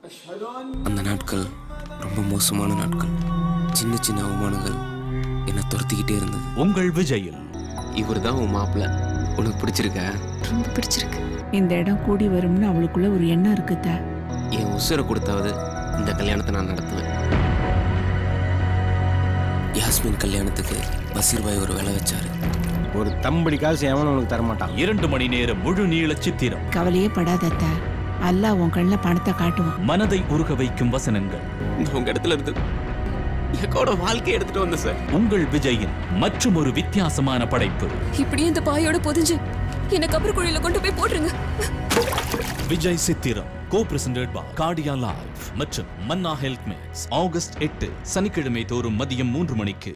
அந்த நாட்கள் ரொம்ப மோசமான நாட்கள் சின்ன சின்ன அவமானங்கள் என்னை துரத்திக்கிட்டே இருந்தது உங்கள் விஜயில் இவர் தான் உன் மாப்பிள்ள உனக்கு பிடிச்சிருக்க ரொம்ப பிடிச்சிருக்கு இந்த இடம் கூடி வரும்னு அவளுக்குள்ள ஒரு எண்ணம் இருக்குத என் உசுரை கொடுத்தாவது இந்த கல்யாணத்தை நான் நடத்துவேன் யாஸ்மின் கல்யாணத்துக்கு பசீர் பாய் ஒரு வேலை வச்சாரு ஒரு தம்படி காசு எவனும் உனக்கு தரமாட்டான் இரண்டு மணி நேரம் முழு நீள சித்திரம் கவலையே படாதத்த அல்லாஹ் உன் கண்ணில் பணத்தை காட்டுவான் மனதை உருக வைக்கும் வசனங்கள் இந்த உங்க இடத்துல இருந்து எக்கோட வாழ்க்கையை எடுத்துட்டு வந்தேன் சார் உங்கள் விஜயின் மற்றும் ஒரு வித்தியாசமான படைப்பு இப்படியே இந்த பாயோட பொதிஞ்சு என்ன கபர் குழியில கொண்டு போய் போட்டுருங்க விஜய் சித்திரம் co presented by cardia life மற்றும் மன்னா ஹெல்த் மிக்ஸ் ஆகஸ்ட் எட்டு சனிக்கிழமை தோறும் மதியம் மூன்று மணிக்கு